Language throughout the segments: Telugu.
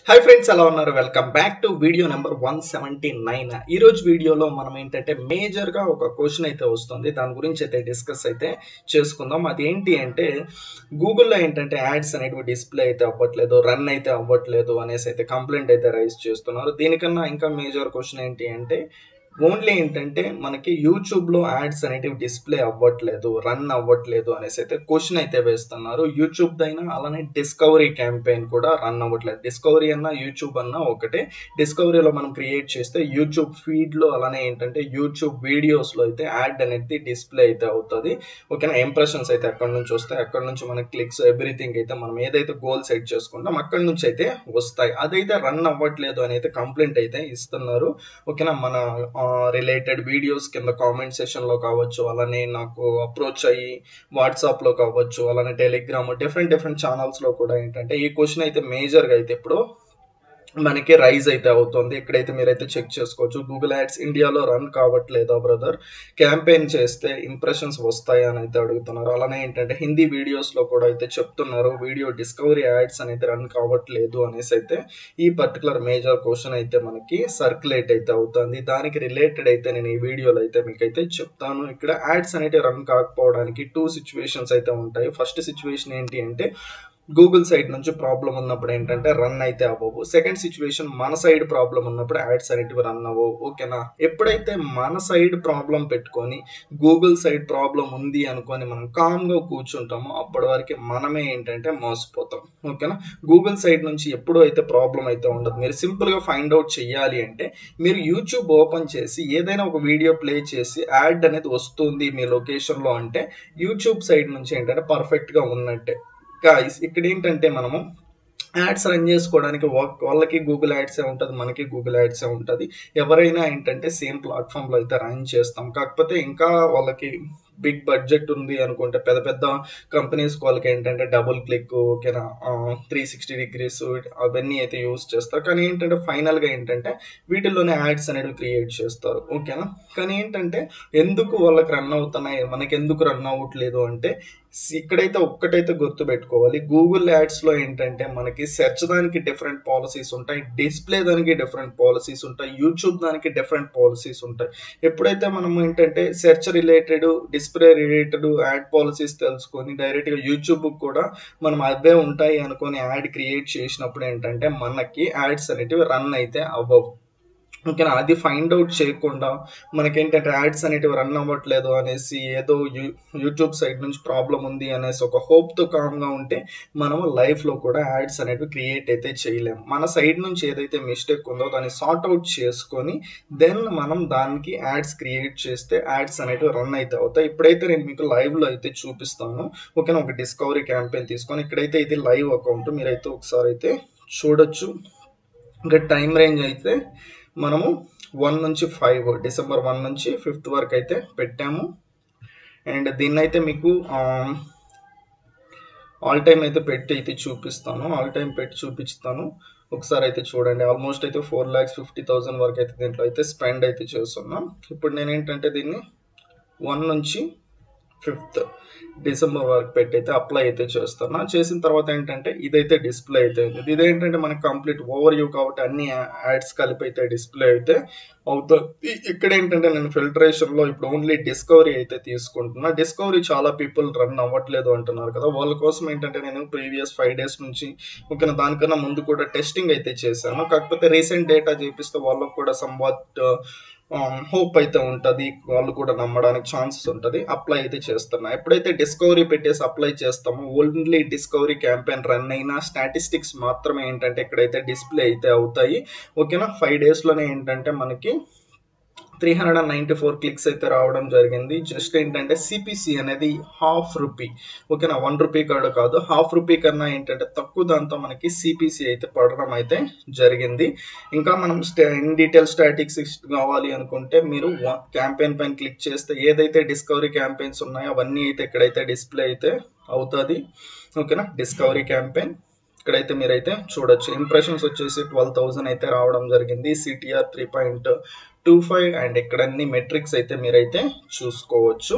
హాయ్ ఫ్రెండ్స్ ఎలా ఉన్నారు welcome back to video number one seventy nine ఈ రోజు వీడియోలో మనం ఏంటంటే మేజర్ గా ఒక క్వశ్చన్ అయితే వస్తుంది దాని గురించి అయితే డిస్కస్ అయితే చేసుకుందాం అది ఏంటి అంటే గూగుల్లో ఏంటంటే యాడ్స్ అనేటివి డిస్ప్లే అయితే అవ్వట్లేదు రన్ అయితే అవ్వట్లేదు అనేసి అయితే కంప్లైంట్ అయితే రైజ్ చేస్తున్నారు దీనికన్నా ఇంకా మేజర్ క్వశ్చన్ ఏంటి అంటే ఓన్లీ ఏంటంటే మనకి యూట్యూబ్లో యాడ్స్ అనేటివి డిస్ప్లే అవ్వట్లేదు రన్ అవ్వట్లేదు అనేసి అయితే క్వశ్చన్ అయితే వేస్తున్నారు యూట్యూబ్ అయినా అలానే డిస్కవరీ క్యాంపెయిన్ కూడా రన్ అవ్వట్లేదు డిస్కవరీ అన్నా యూట్యూబ్ అన్నా ఒకటే డిస్కవరీలో మనం క్రియేట్ చేస్తే యూట్యూబ్ ఫీడ్లో అలానే ఏంటంటే యూట్యూబ్ వీడియోస్లో అయితే యాడ్ అనేది డిస్ప్లే అయితే అవుతుంది ఓకేనా ఇంప్రెషన్స్ అయితే అక్కడ నుంచి వస్తాయి అక్కడ నుంచి మనకి క్లిక్స్ ఎవ్రీథింగ్ అయితే మనం ఏదైతే గోల్ సెట్ చేసుకుంటాం అక్కడ నుంచి అయితే వస్తాయి అదైతే రన్ అవ్వట్లేదు అని అయితే కంప్లైంట్ అయితే ఇస్తున్నారు ఓకేనా మన రిలేటెడ్ వీడియోస్ కింద కామెంట్ సెషన్లో కావచ్చు అలానే నాకు అప్రోచ్ అయ్యి వాట్సాప్లో కావచ్చు అలానే టెలిగ్రామ్ డిఫరెంట్ డిఫరెంట్ ఛానల్స్లో కూడా ఏంటంటే ఈ క్వశ్చన్ అయితే మేజర్గా అయితే ఇప్పుడు మనకి రైజ్ అయితే అవుతుంది ఇక్కడైతే మీరైతే చెక్ చేసుకోవచ్చు గూగుల్ యాడ్స్ ఇండియాలో రన్ కావట్లేదా బ్రదర్ క్యాంపెయిన్ చేస్తే ఇంప్రెషన్స్ వస్తాయి అని అయితే అడుగుతున్నారు అలానే ఏంటంటే హిందీ వీడియోస్లో కూడా అయితే చెప్తున్నారు వీడియో డిస్కవరీ యాడ్స్ అనేది రన్ కావట్లేదు అనేసి అయితే ఈ పర్టికులర్ మేజర్ క్వశ్చన్ అయితే మనకి సర్క్యులేట్ అయితే అవుతుంది దానికి రిలేటెడ్ అయితే నేను ఈ వీడియోలో అయితే మీకు అయితే చెప్తాను ఇక్కడ యాడ్స్ అనేవి రన్ కాకపోవడానికి టూ సిచ్యువేషన్స్ అయితే ఉంటాయి ఫస్ట్ సిచ్యువేషన్ ఏంటి అంటే గూగుల్ సైడ్ నుంచి ప్రాబ్లం ఉన్నప్పుడు ఏంటంటే రన్ అయితే అవ్వవు సెకండ్ సిచ్యువేషన్ మన సైడ్ ప్రాబ్లం ఉన్నప్పుడు యాడ్స్ అనేటివి రన్ అవ్వవు ఓకేనా ఎప్పుడైతే మన సైడ్ ప్రాబ్లం పెట్టుకొని గూగుల్ సైడ్ ప్రాబ్లం ఉంది అనుకొని మనం కామ్గా కూర్చుంటామో అప్పటి వరకు మనమే ఏంటంటే మోసపోతాం ఓకేనా గూగుల్ సైడ్ నుంచి ఎప్పుడూ అయితే ప్రాబ్లం అయితే ఉండదు మీరు సింపుల్గా ఫైండ్ అవుట్ చేయాలి అంటే మీరు యూట్యూబ్ ఓపెన్ చేసి ఏదైనా ఒక వీడియో ప్లే చేసి యాడ్ అనేది వస్తుంది మీ లొకేషన్లో అంటే యూట్యూబ్ సైడ్ నుంచి ఏంటంటే పర్ఫెక్ట్గా ఉన్నట్టే గాయస్ ఇక్కడ ఏంటంటే మనము యాడ్స్ రన్ చేసుకోవడానికి వాళ్ళకి గూగుల్ యాడ్సే ఉంటుంది మనకి గూగుల్ యాడ్సే ఉంటుంది ఎవరైనా ఏంటంటే సేమ్ ప్లాట్ఫామ్లో అయితే రన్ చేస్తాం కాకపోతే ఇంకా వాళ్ళకి బిగ్ బడ్జెట్ ఉంది అనుకుంటే పెద్ద పెద్ద కంపెనీస్ వాళ్ళకి ఏంటంటే డబుల్ క్లిక్ ఓకేనా త్రీ సిక్స్టీ డిగ్రీస్ అవన్నీ అయితే యూస్ చేస్తారు కానీ ఏంటంటే ఫైనల్గా ఏంటంటే వీటిల్లోనే యాడ్స్ అనేవి క్రియేట్ చేస్తారు ఓకేనా కానీ ఏంటంటే ఎందుకు వాళ్ళకి రన్ అవుతున్నాయి మనకి ఎందుకు రన్ అవ్వట్లేదు అంటే ఇక్కడైతే ఒక్కటైతే గుర్తు పెట్టుకోవాలి గూగుల్ యాడ్స్లో ఏంటంటే మనకి సెర్చ్ దానికి డిఫరెంట్ పాలసీస్ ఉంటాయి డిస్ప్లే దానికి డిఫరెంట్ పాలసీస్ ఉంటాయి యూట్యూబ్ దానికి డిఫరెంట్ పాలసీస్ ఉంటాయి ఎప్పుడైతే మనం ఏంటంటే search related display related ad policies తెలుసుకొని డైరెక్ట్గా యూట్యూబ్ కూడా మనం అవే ఉంటాయి అనుకొని యాడ్ క్రియేట్ చేసినప్పుడు ఏంటంటే మనకి యాడ్స్ అనేటివి రన్ అయితే అవ్వవు ఓకేనా అది ఫైండ్ అవుట్ చేయకుండా మనకేంటంటే యాడ్స్ అనేటివి రన్ అవ్వట్లేదు అనేసి ఏదో యూ యూట్యూబ్ సైడ్ నుంచి ప్రాబ్లం ఉంది అనేసి ఒక హోప్తో కామ్గా ఉంటే మనము లైఫ్లో కూడా యాడ్స్ అనేటివి క్రియేట్ అయితే చేయలేము మన సైడ్ నుంచి ఏదైతే మిస్టేక్ ఉందో దాన్ని సార్ట్ అవుట్ చేసుకొని దెన్ మనం దానికి యాడ్స్ క్రియేట్ చేస్తే యాడ్స్ అనేటివి రన్ అయితే అవుతాయి ఇప్పుడైతే నేను మీకు లైవ్లో అయితే చూపిస్తాను ఓకేనా ఒక డిస్కవరీ క్యాంపెయిన్ తీసుకొని ఇక్కడైతే ఇది లైవ్ అకౌంట్ మీరైతే ఒకసారి అయితే చూడొచ్చు ఇంకా టైం రేంజ్ అయితే మనము వన్ నుంచి ఫైవ్ డిసెంబర్ వన్ నుంచి ఫిఫ్త్ వరకు అయితే పెట్టాము అండ్ దీన్ని అయితే మీకు ఆల్ టైమ్ అయితే పెట్టి అయితే చూపిస్తాను ఆల్ టైమ్ పెట్టి చూపిస్తాను ఒకసారి అయితే చూడండి ఆల్మోస్ట్ అయితే ఫోర్ ల్యాక్స్ ఫిఫ్టీ థౌసండ్ వరకు అయితే దీంట్లో అయితే స్పెండ్ అయితే చేస్తున్నాం ఇప్పుడు నేను ఏంటంటే దీన్ని వన్ నుంచి ఫిఫ్త్ డిసెంబర్ వరకు పెట్టి అయితే అప్లై అయితే చేస్తాను చేసిన తర్వాత ఏంటంటే ఇదైతే డిస్ప్లే అయితే ఉంది ఇదేంటంటే మనకి కంప్లీట్ ఓవర్ వ్యూ కాబట్టి అన్ని యాడ్స్ కలిపి అయితే డిస్ప్లే అయితే అవుతుంది ఇక్కడ ఏంటంటే నేను ఫిల్టరేషన్లో ఇప్పుడు ఓన్లీ డిస్కవరీ అయితే తీసుకుంటున్నా డిస్కవరీ చాలా పీపుల్ రన్ అవ్వట్లేదు అంటున్నారు కదా వాళ్ళ కోసం ఏంటంటే నేను ప్రీవియస్ ఫైవ్ డేస్ నుంచి ఓకేనా దానికన్నా ముందు కూడా టెస్టింగ్ అయితే చేశాను కాకపోతే రీసెంట్ డేటా చేపిస్తే వాళ్ళకు కూడా సంవాట్ హోప్ అయితే ఉంటుంది వాళ్ళు కూడా నమ్మడానికి ఛాన్సెస్ ఉంటుంది అప్లై అయితే చేస్తున్నా ఎప్పుడైతే డిస్కవరీ పెట్టేసి అప్లై చేస్తామో ఓన్లీ డిస్కవరీ క్యాంపెయిన్ రన్ అయినా స్టాటిస్టిక్స్ మాత్రమే ఏంటంటే ఇక్కడైతే డిస్ప్లే అయితే అవుతాయి ఓకేనా ఫైవ్ డేస్లోనే ఏంటంటే మనకి three hundred and ninety four clicks అయితే రావడం జరిగింది జస్ట్ ఏంటంటే సిపిసి అనేది హాఫ్ రూపీ ఓకేనా వన్ రూపీ కాదు కాదు హాఫ్ రూపీ కన్నా ఏంటంటే తక్కువ దాంతో మనకి సిపిసి అయితే పడడం అయితే జరిగింది ఇంకా మనం ఇన్ డీటెయిల్ స్టాటిక్స్ కావాలి అనుకుంటే మీరు క్యాంపెయిన్ పైన క్లిక్ చేస్తే ఏదైతే డిస్కవరీ క్యాంపెయిన్స్ ఉన్నాయో అవన్నీ అయితే ఇక్కడైతే డిస్ప్లే అయితే అవుతుంది ఓకేనా డిస్కవరీ క్యాంపెయిన్ ఇక్కడైతే మీరైతే చూడొచ్చు ఇంప్రెషన్స్ వచ్చేసి ట్వెల్వ్ థౌసండ్ అయితే రావడం జరిగింది CTR three point two five and ఇక్కడ అన్ని మెట్రిక్స్ అయితే మీరైతే చూసుకోవచ్చు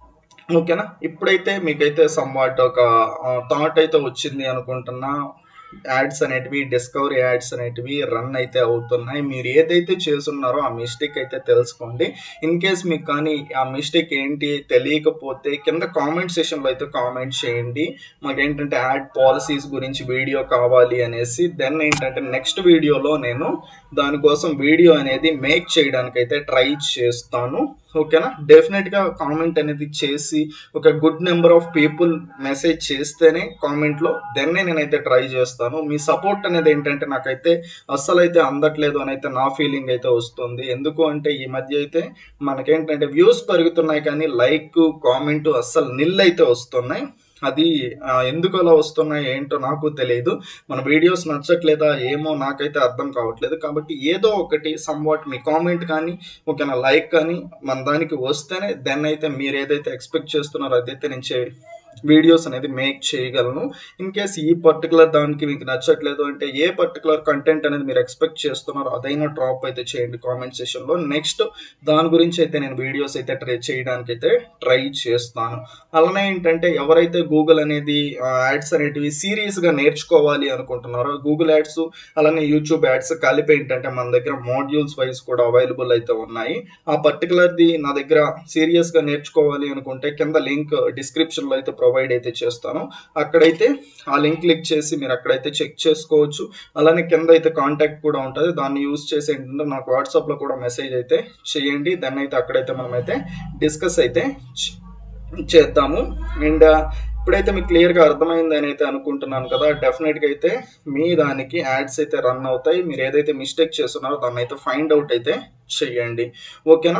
ఓకేనా ఇప్పుడైతే మీకైతే సమ్వాట్ ఒక థాట్ అయితే వచ్చింది అనుకుంటున్నా యాడ్స్ అనేటివి డిస్కవరీ యాడ్స్ అనేటివి రన్ అయితే అవుతున్నాయి మీరు ఏదైతే చేస్తున్నారో ఆ మిస్టేక్ అయితే తెలుసుకోండి ఇన్ కేస్ మీకు కానీ ఆ మిస్టేక్ ఏంటి తెలియకపోతే కింద కామెంట్ సెషన్లో అయితే కామెంట్ చేయండి మాకు ఏంటంటే యాడ్ పాలసీస్ గురించి వీడియో కావాలి అనేసి దెన్ ఏంటంటే నెక్స్ట్ వీడియోలో నేను దానికోసం వీడియో అనేది మేక్ చేయడానికి అయితే ట్రై చేస్తాను ఓకేనా డెఫినెట్గా కామెంట్ అనేది చేసి ఒక good number of people message చేస్తేనే కామెంట్లో దెన్నే నేనైతే ట్రై చేస్తాను మీ సపోర్ట్ అనేది ఏంటంటే నాకైతే అస్సలు అయితే అందట్లేదు అని అయితే నా ఫీలింగ్ అయితే వస్తుంది ఎందుకు అంటే ఈ మధ్య అయితే మనకేంటంటే వ్యూస్ పెరుగుతున్నాయి కానీ లైక్ కామెంట్ అస్సలు నిల్ అయితే వస్తున్నాయి అది ఆ, ఎందుకు అలా వస్తున్నాయి ఏంటో నాకు తెలియదు మన వీడియోస్ నచ్చట్లేదా ఏమో నాకైతే అర్థం కావట్లేదు కాబట్టి ఏదో ఒకటి సమ్వాట్ మీ కామెంట్ కానీ ఓకేనా లైక్ కానీ మన దానికి వస్తేనే దెన్ అయితే మీరు ఏదైతే ఎక్స్పెక్ట్ చేస్తున్నారో అదైతే నేను చే వీడియోస్ అనేది మేక్ చేయగలను ఇన్ కేస్ ఈ పర్టికులర్ దానికి మీకు నచ్చట్లేదు అంటే ఏ పర్టికులర్ కంటెంట్ అనేది మీరు ఎక్స్పెక్ట్ చేస్తున్నారో అదైనా డ్రాప్ అయితే చేయండి కామెంట్ సెషన్లో నెక్స్ట్ దాని గురించి అయితే నేను వీడియోస్ అయితే ట్రై చేయడానికి అయితే ట్రై చేస్తాను అలానే ఏంటంటే ఎవరైతే గూగుల్ అనేది యాడ్స్ అనేటివి సీరియస్గా నేర్చుకోవాలి అనుకుంటున్నారో గూగుల్ యాడ్స్ అలానే యూట్యూబ్ యాడ్స్ కలిపి ఏంటంటే మన దగ్గర మోడ్యూల్స్ వైజ్ కూడా అవైలబుల్ అయితే ఉన్నాయి ఆ పర్టికులర్ది నా దగ్గర సీరియస్గా నేర్చుకోవాలి అనుకుంటే కింద లింక్ డిస్క్రిప్షన్లో అయితే ప్రొవైడ్ అయితే చేస్తాను అక్కడైతే ఆ లింక్ క్లిక్ చేసి మీరు అక్కడైతే చెక్ చేసుకోవచ్చు అలానే కింద అయితే కాంటాక్ట్ కూడా ఉంటుంది దాన్ని యూజ్ చేసి ఏంటంటే నాకు వాట్సాప్లో కూడా మెసేజ్ అయితే చేయండి దాన్ని అయితే అక్కడైతే మనమైతే డిస్కస్ అయితే చే- చేద్దాము అండ్ ఇప్పుడైతే మీకు క్లియర్గా అర్థమైందని అయితే అనుకుంటున్నాను కదా డెఫినెట్గా అయితే మీ దానికి యాడ్స్ అయితే రన్ అవుతాయి మీరు ఏదైతే మిస్టేక్ చేస్తున్నారో దాన్ని అయితే ఫైండ్ అవుట్ అయితే చేయండి ఓకేనా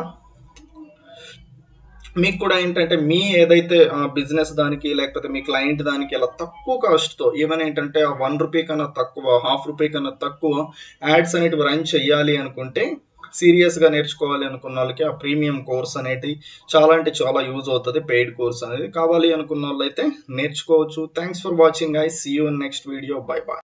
మీకు కూడా ఏంటంటే మీ ఏదైతే బిజినెస్ దానికి లేకపోతే మీ క్లయింట్ దానికి ఇలా తక్కువ కాస్ట్తో ఈవెన్ ఏంటంటే వన్ రూపీ కన్నా తక్కువ హాఫ్ రూపీ కన్నా తక్కువ యాడ్స్ అనేటివి రన్ చేయాలి అనుకుంటే సీరియస్గా నేర్చుకోవాలి అనుకున్న వాళ్ళకి ఆ ప్రీమియం కోర్స్ అనేది చాలా అంటే చాలా యూజ్ అవుతుంది పెయిడ్ కోర్స్ అనేది కావాలి అనుకున్న వాళ్ళు అయితే నేర్చుకోవచ్చు thanks for watching I see you next video bye bye